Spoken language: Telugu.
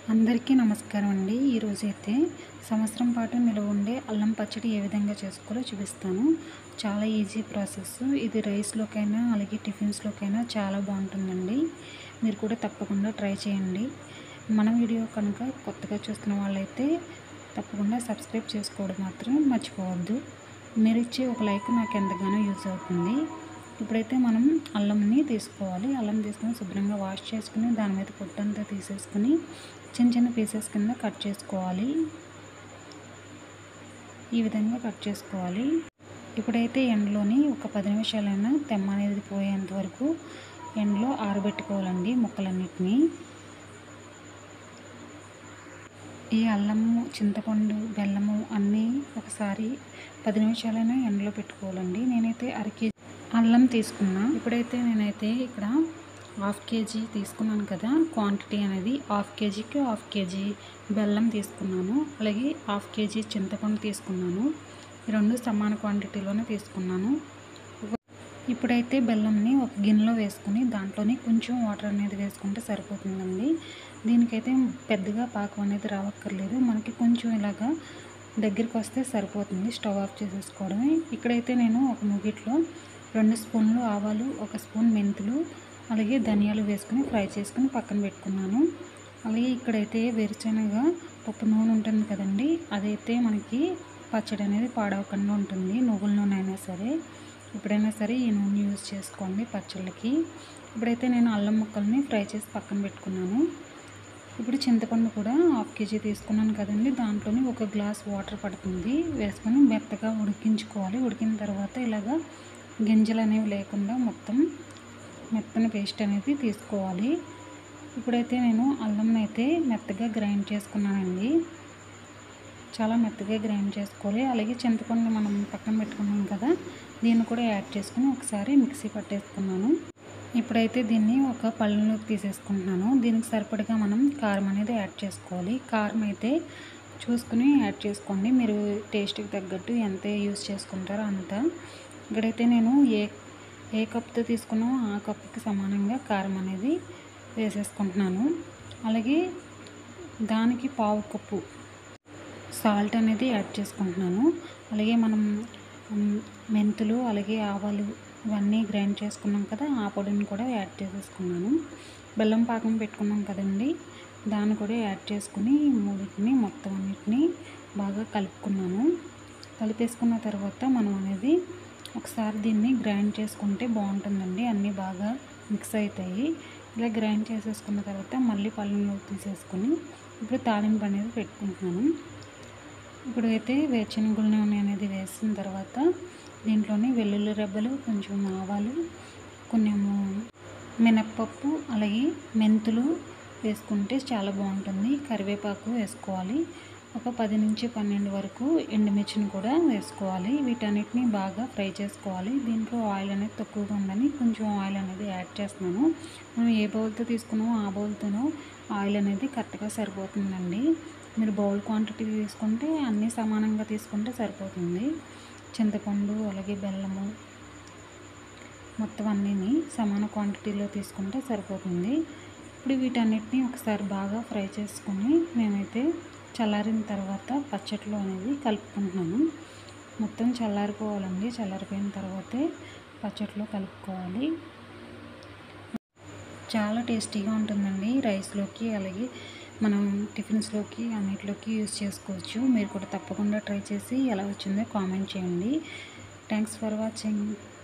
అందరికీ నమస్కారం అండి ఈరోజు అయితే సంవత్సరం పాటు నిలవ ఉండే అల్లం పచ్చడి ఏ విధంగా చేసుకోవాలో చూపిస్తాను చాలా ఈజీ ప్రాసెస్ ఇది రైస్లోకైనా అలాగే టిఫిన్స్లోకైనా చాలా బాగుంటుందండి మీరు కూడా తప్పకుండా ట్రై చేయండి మన వీడియో కనుక కొత్తగా చూస్తున్న వాళ్ళైతే తప్పకుండా సబ్స్క్రైబ్ చేసుకోవడం మాత్రం మర్చిపోవద్దు మీరు ఇచ్చే ఒక లైక్ నాకు ఎంతగానో యూజ్ అవుతుంది ఇప్పుడైతే మనం అల్లంని తీసుకోవాలి అల్లం తీసుకొని శుభ్రంగా వాష్ చేసుకుని దాని మీద పొట్టంతా తీసేసుకుని చిన్న చిన్న పీసెస్ కింద కట్ చేసుకోవాలి ఈ విధంగా కట్ చేసుకోవాలి ఇప్పుడైతే ఎండలోని ఒక పది నిమిషాలైనా తెమ్మ అనేది పోయేంత వరకు ఎండలో ఆరబెట్టుకోవాలండి ముక్కలన్నిటినీ ఈ అల్లము చింతపండు బెల్లము అన్నీ ఒకసారి పది నిమిషాలైనా ఎండలో పెట్టుకోవాలండి నేనైతే అర కేజీ అల్లం తీసుకున్నా ఇప్పుడైతే నేనైతే ఇక్కడ హాఫ్ కేజీ తీసుకున్నాను కదా క్వాంటిటీ అనేది హాఫ్ కేజీకి హాఫ్ కేజీ బెల్లం తీసుకున్నాను అలాగే హాఫ్ కేజీ చింతపండు తీసుకున్నాను ఈ రెండు సమాన క్వాంటిటీలోనే తీసుకున్నాను ఇప్పుడైతే బెల్లంని ఒక గిన్నెలో వేసుకుని దాంట్లోనే కొంచెం వాటర్ అనేది వేసుకుంటే సరిపోతుందండి దీనికైతే పెద్దగా పాకం అనేది రావక్కర్లేదు మనకి కొంచెం ఇలాగా దగ్గరికి వస్తే సరిపోతుంది స్టవ్ ఆఫ్ చేసేసుకోవడమే ఇక్కడైతే నేను ఒక ముగిట్లో రెండు స్పూన్లు ఆవాలు ఒక స్పూన్ మెంతులు అలాగే ధనియాలు వేసుకుని ఫ్రై చేసుకుని పక్కన పెట్టుకున్నాను అలాగే ఇక్కడైతే వేరుశనగ పప్పు నూనె ఉంటుంది కదండి అదైతే మనకి పచ్చడి అనేది పాడవకుండా ఉంటుంది నువ్వుల నూనె అయినా సరే ఎప్పుడైనా సరే ఈ నూనె యూజ్ చేసుకోండి పచ్చళ్ళకి ఇప్పుడైతే నేను అల్లం ముక్కల్ని ఫ్రై చేసి పక్కన పెట్టుకున్నాను ఇప్పుడు చింతపండు కూడా హాఫ్ కేజీ తీసుకున్నాను కదండి దాంట్లోని ఒక గ్లాస్ వాటర్ పడుతుంది వేసుకొని మెత్తగా ఉడికించుకోవాలి ఉడికిన తర్వాత ఇలాగా గింజలు అనేవి లేకుండా మొత్తం మెత్తని పేస్ట్ అనేది తీసుకోవాలి ఇప్పుడైతే నేను అల్లం అయితే మెత్తగా గ్రైండ్ చేసుకున్నానండి చాలా మెత్తగా గ్రైండ్ చేసుకోవాలి అలాగే చింతపండు మనం పక్కన పెట్టుకున్నాం కదా దీన్ని కూడా యాడ్ చేసుకుని ఒకసారి మిక్సీ పట్టేసుకున్నాను ఇప్పుడైతే దీన్ని ఒక పళ్ళలోకి తీసేసుకుంటున్నాను దీనికి సరిపడగా మనం కారం అనేది యాడ్ చేసుకోవాలి కారం అయితే చూసుకుని యాడ్ చేసుకోండి మీరు టేస్ట్కి తగ్గట్టు ఎంత యూస్ చేసుకుంటారో అంత ఇక్కడైతే నేను ఏ ఏ కప్తో తీసుకున్నామో ఆ కప్పుకి సమానంగా కారం అనేది వేసేసుకుంటున్నాను అలాగే దానికి పావు కప్పు సాల్ట్ అనేది యాడ్ చేసుకుంటున్నాను అలాగే మనం మెంతులు అలాగే ఆవాలు ఇవన్నీ గ్రైండ్ చేసుకున్నాం కదా ఆ పొడిని కూడా యాడ్ చేసేసుకున్నాను బెల్లం పాకం పెట్టుకున్నాం కదండి దాన్ని కూడా యాడ్ చేసుకుని మూడింటిని మొత్తం అన్నిటిని బాగా కలుపుకున్నాను కలిపేసుకున్న తర్వాత మనం అనేది ఒకసారి దీన్ని గ్రైండ్ చేసుకుంటే బాగుంటుందండి అన్నీ బాగా మిక్స్ అవుతాయి ఇలా గ్రైండ్ చేసేసుకున్న తర్వాత మళ్ళీ పళ్ళలో తీసేసుకొని ఇప్పుడు తాలింపు అనేది పెట్టుకుంటున్నాను ఇప్పుడు అయితే వేరుశనగల నూనె అనేది వేసిన తర్వాత దీంట్లోనే వెల్లుల్లి రెబ్బలు కొంచెం ఆవాలు కొన్నేమో మినప్పప్పు అలాగే మెంతులు వేసుకుంటే చాలా బాగుంటుంది కరివేపాకు వేసుకోవాలి ఒక పది నుంచి పన్నెండు వరకు ఎండుమిర్చిని కూడా వేసుకోవాలి వీటన్నిటిని బాగా ఫ్రై చేసుకోవాలి దీంట్లో ఆయిల్ అనేది తక్కువగా ఉందని కొంచెం ఆయిల్ అనేది యాడ్ చేస్తున్నాను మనం ఏ బౌల్తో తీసుకున్నామో ఆ బౌల్తోనో ఆయిల్ అనేది కరెక్ట్గా సరిపోతుందండి మీరు బౌల్ క్వాంటిటీ తీసుకుంటే అన్నీ సమానంగా తీసుకుంటే సరిపోతుంది చింతపండు అలాగే బెల్లము మొత్తం అన్నీని సమాన క్వాంటిటీలో తీసుకుంటే సరిపోతుంది ఇప్పుడు వీటన్నిటిని ఒకసారి బాగా ఫ్రై చేసుకొని మేమైతే చల్లారిన తర్వాత పచ్చట్లో అనేది కలుపుకుంటున్నాను మొత్తం చల్లారిపోవాలండి చల్లారిపోయిన తర్వాతే పచ్చట్లో కలుపుకోవాలి చాలా టేస్టీగా ఉంటుందండి రైస్లోకి అలాగే మనం టిఫిన్స్లోకి అన్నిటిలోకి యూస్ చేసుకోవచ్చు మీరు కూడా తప్పకుండా ట్రై చేసి ఎలా వచ్చిందో కామెంట్ చేయండి థ్యాంక్స్ ఫర్ వాచింగ్